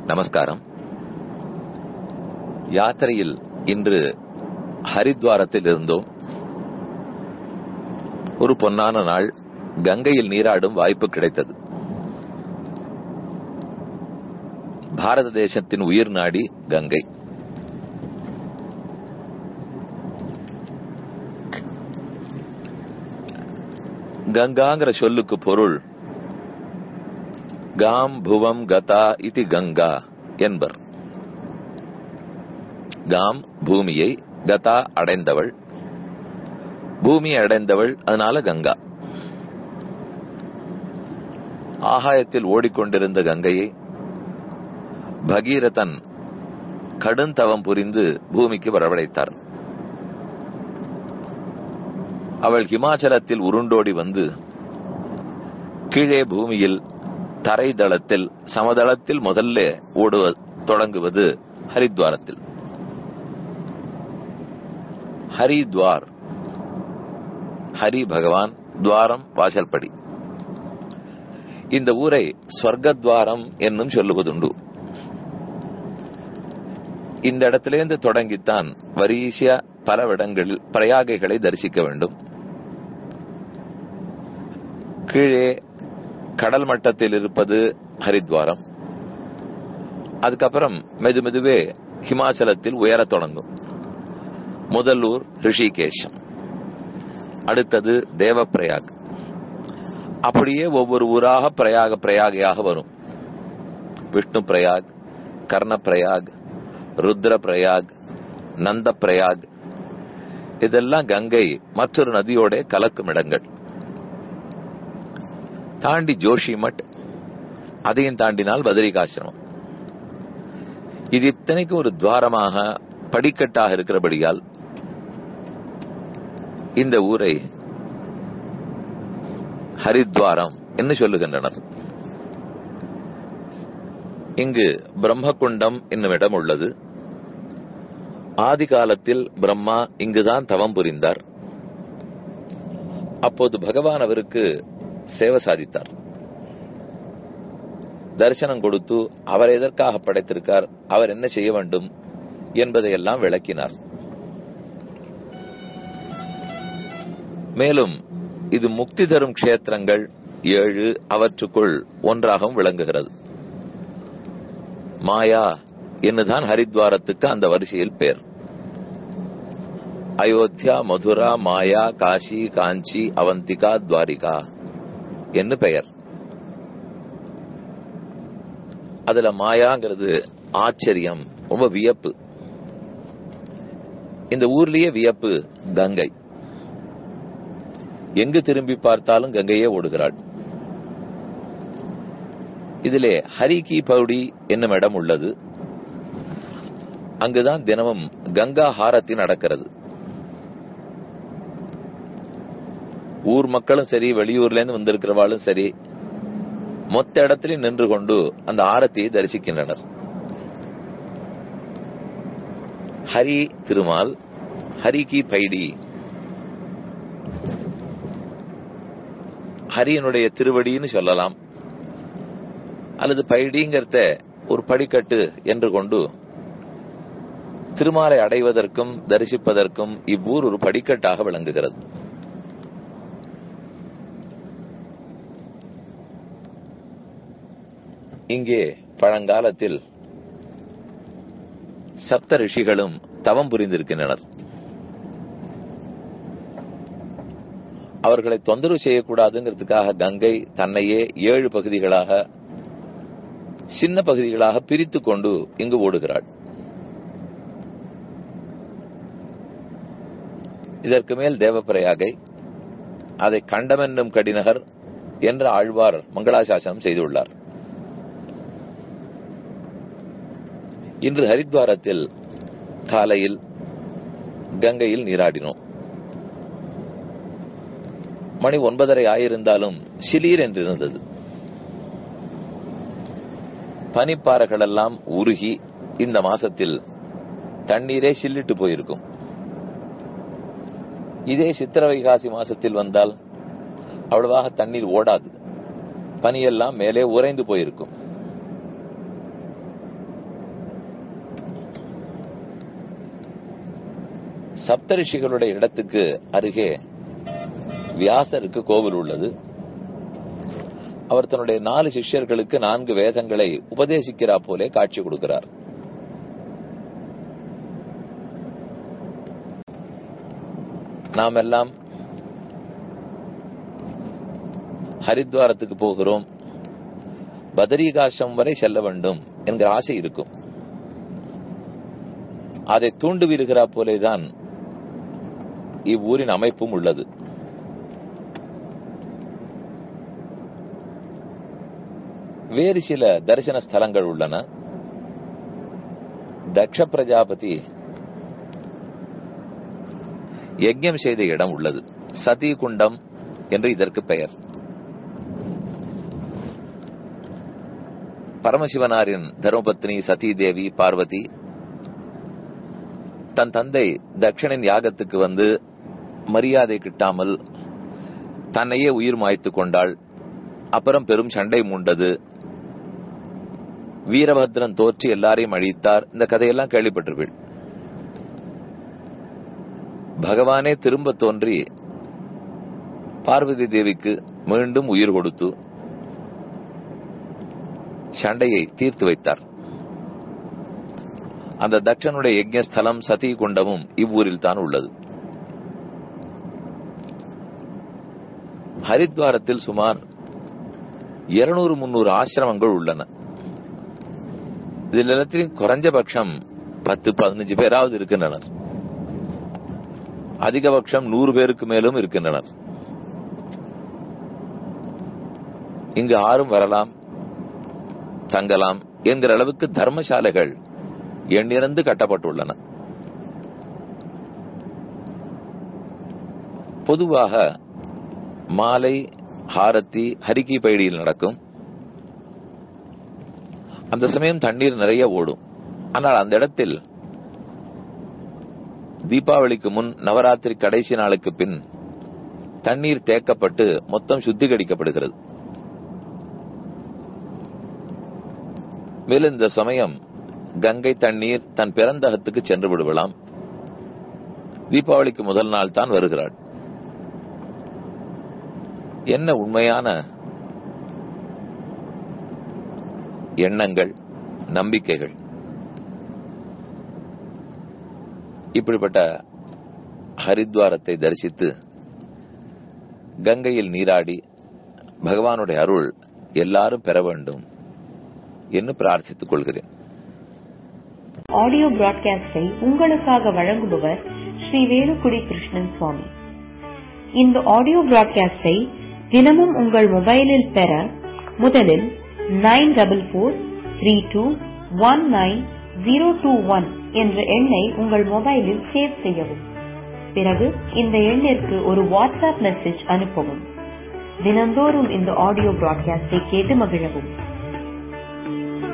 நமஸ்காரம் யாத்திரையில் இன்று ஹரித்வாரத்தில் இருந்தோம் ஒரு பொன்னான நாள் கங்கையில் நீராடும் வாய்ப்பு கிடைத்தது பாரத தேசத்தின் உயிர் நாடி கங்கை கங்காங்கிற சொல்லுக்கு பொருள் காம் புவம் கதா இது கங்கா என்பர் காம் பூமியை கதா அடைந்தவள் பூமியை அடைந்தவள் அதனால கங்கா ஆகாயத்தில் ஓடிக்கொண்டிருந்த கங்கையை பகீரதன் கடுந்தவம் புரிந்து பூமிக்கு வரவழைத்தார் அவள் ஹிமாச்சலத்தில் உருண்டோடி வந்து கீழே பூமியில் தரைதளத்தில் சமதளத்தில் முதல்ல ஓடுவ தொடங்குவது ஹரித்வாரத்தில் ஹரித்வார் ஹரி பகவான் துவாரம் வாசல்படி இந்த ஊரை ஸ்வர்க்கத்வாரம் என்னும் சொல்லுவதுண்டு இந்த இடத்திலிருந்து தொடங்கித்தான் வரிசையா பல இடங்களில் பிரயாகைகளை தரிசிக்க வேண்டும் கீழே கடல் மட்டத்தில் இருப்பது ஹரித்வாரம் அதுக்கப்புறம் மெது மெதுவே ஹிமாச்சலத்தில் உயரத் தொடங்கும் முதலூர் ரிஷிகேஷம் அடுத்தது தேவப்பிரயாக் அப்படியே ஒவ்வொரு ஊராக பிரயாக பிரயாகையாக வரும் விஷ்ணு பிரயாக் கர்ண பிரயாக் ருத்ர பிரயாக் நந்த பிரயாக் இதெல்லாம் கங்கை மற்றொரு நதியோட கலக்கும் இடங்கள் தாண்டி ஜோஷிமட் அதையும் தாண்டினால் பதரிகாசிரமம் இது இத்தனைக்கு ஒரு துவாரமாக படிக்கட்டாக இருக்கிறபடியால் இந்த ஊரை ஹரித்வாரம் என்று சொல்லுகின்றனர் இங்கு பிரம்மகுண்டம் என்னும் இடம் உள்ளது ஆதி காலத்தில் பிரம்மா இங்குதான் தவம் புரிந்தார் அப்போது பகவான் அவருக்கு சேவை சாதித்தார் தரிசனம் கொடுத்து அவர் எதற்காக படைத்திருக்கார் அவர் என்ன செய்ய வேண்டும் என்பதையெல்லாம் விளக்கினார் மேலும் இது முக்தி தரும் க்ஷேத்திரங்கள் ஏழு அவற்றுக்குள் ஒன்றாகவும் விளங்குகிறது மாயா என்னுதான் ஹரித்வாரத்துக்கு அந்த வரிசையில் பேர் அயோத்தியா மதுரா மாயா காசி காஞ்சி அவந்திகா துவாரிகா என்று பெயர் அதுல மாயாங்கிறது ஆச்சரியம் ரொம்ப வியப்பு இந்த ஊர்லயே வியப்பு கங்கை எங்கு திரும்பி பார்த்தாலும் கங்கையே ஓடுகிறாள் இதிலே ஹரிகி பவுடி என்னும் இடம் உள்ளது அங்குதான் தினமும் கங்கா ஹாரத்தி நடக்கிறது ஊர் மக்களும் சரி வெளியூர்ல இருந்து வந்திருக்கிறவாளும் சரி மொத்த இடத்திலும் நின்று கொண்டு அந்த ஆரத்தியை தரிசிக்கின்றனர் ஹரி திருமால் ஹரிகி பைடி ஹரியனுடைய திருவடின்னு சொல்லலாம் அல்லது பைடிங்கிறத ஒரு படிக்கட்டு என்று கொண்டு திருமாலை அடைவதற்கும் தரிசிப்பதற்கும் இவ்வூர் ஒரு படிக்கட்டாக விளங்குகிறது இங்கே பழங்காலத்தில் சப்த ரிஷிகளும் தவம் புரிந்திருக்கின்றனர் அவர்களை தொந்தரவு செய்யக்கூடாதுங்கிறதுக்காக கங்கை தன்னையே ஏழு பகுதிகளாக சின்ன பகுதிகளாக பிரித்து கொண்டு இங்கு ஓடுகிறாள் இதற்கு மேல் தேவப்பிரயாகை அதை கண்டமென்னும் கடிநகர் என்ற ஆழ்வார் மங்களாசாசனம் செய்துள்ளார் இன்று ஹரித்வாரத்தில் காலையில் கங்கையில் நீராடினோம் மணி ஒன்பதரை ஆயிருந்தாலும் சிலீர் என்று இருந்தது பனிப்பாறைகள் எல்லாம் உருகி இந்த மாசத்தில் தண்ணீரே சில்லிட்டு போயிருக்கும் இதே சித்திர வைகாசி மாசத்தில் வந்தால் அவ்வளவாக தண்ணீர் ஓடாது பனியெல்லாம் மேலே உறைந்து போயிருக்கும் சப்தரிஷிகளுடைய இடத்துக்கு அருகே வியாசருக்கு கோவில் உள்ளது அவர் தன்னுடைய நாலு சிஷ்யர்களுக்கு நான்கு வேதங்களை உபதேசிக்கிறா போலே காட்சி கொடுக்கிறார் நாம் எல்லாம் ஹரித்வாரத்துக்கு போகிறோம் பதரிகாசம் வரை செல்ல வேண்டும் என்கிற ஆசை இருக்கும் அதை தூண்டு விடுகிறா போலேதான் இவ்வூரின் அமைப்பும் உள்ளது வேறு சில தரிசன ஸ்தலங்கள் உள்ளன தக்ஷ பிரஜாபதி யஜ்யம் செய்த இடம் உள்ளது சதி குண்டம் என்று இதற்கு பெயர் பரமசிவனாரின் தர்மபத்னி சதி தேவி பார்வதி தன் தந்தை தக்ஷனின் யாகத்துக்கு வந்து மரியாதை கிட்டாமல் தன்னையே உயிர் மாய்த்து கொண்டாள் அப்புறம் பெரும் சண்டை மூண்டது வீரபத்ரன் தோற்றி எல்லாரையும் அழித்தார் இந்த கதையெல்லாம் கேள்விப்பட்டிருப்பீள் பகவானே திரும்ப தோன்றி பார்வதி தேவிக்கு மீண்டும் உயிர் கொடுத்து சண்டையை தீர்த்து வைத்தார் அந்த தட்சனுடைய யஜ்யஸ்தலம் சதி குண்டமும் இவ்வூரில் தான் உள்ளது ஹரித்வாரத்தில் சுமார் இருநூறு முன்னூறு ஆசிரமங்கள் உள்ளன இதில் எல்லாத்திலும் குறைஞ்சபட்சம் பத்து பதினஞ்சு பேராவது இருக்கின்றனர் அதிகபட்சம் நூறு பேருக்கு மேலும் இருக்கின்றனர் இங்கு ஆறும் வரலாம் தங்கலாம் என்கிற அளவுக்கு தர்மசாலைகள் எண்ணிறந்து கட்டப்பட்டுள்ளன பொதுவாக மாலை ஹாரத்தி ஹரிக்கி பைடியில் நடக்கும் அந்த சமயம் தண்ணீர் நிறைய ஓடும் ஆனால் அந்த இடத்தில் தீபாவளிக்கு முன் நவராத்திரி கடைசி நாளுக்கு பின் தண்ணீர் தேக்கப்பட்டு மொத்தம் சுத்திகரிக்கப்படுகிறது மேலும் இந்த சமயம் கங்கை தண்ணீர் தன் பிறந்தகத்துக்கு சென்று விடுவலாம் தீபாவளிக்கு முதல் நாள் தான் வருகிறாள் என்ன உண்மையான எண்ணங்கள் நம்பிக்கைகள் இப்படிப்பட்ட ஹரித்வாரத்தை தரிசித்து கங்கையில் நீராடி பகவானுடைய அருள் எல்லாரும் பெற வேண்டும் என்று பிரார்த்தித்துக் கொள்கிறேன் ஆடியோ பிராட்காஸ்டை உங்களுக்காக வழங்குபவர் ஸ்ரீ வேலுக்குடி கிருஷ்ணன் சுவாமி இந்த ஆடியோ பிராட்காஸ்டை தினமும் உங்கள் மொபைலில் பெற முதலில் nine double four three two one nine zero two one என்ற எண்ணை உங்கள் மொபைலில் சேவ் செய்யவும் பிறகு இந்த எண்ணிற்கு ஒரு வாட்ஸ்அப் மெசேஜ் அனுப்பவும் தினந்தோறும் இந்த ஆடியோ பிராட்காஸ்டை கேட்டு மகிழவும்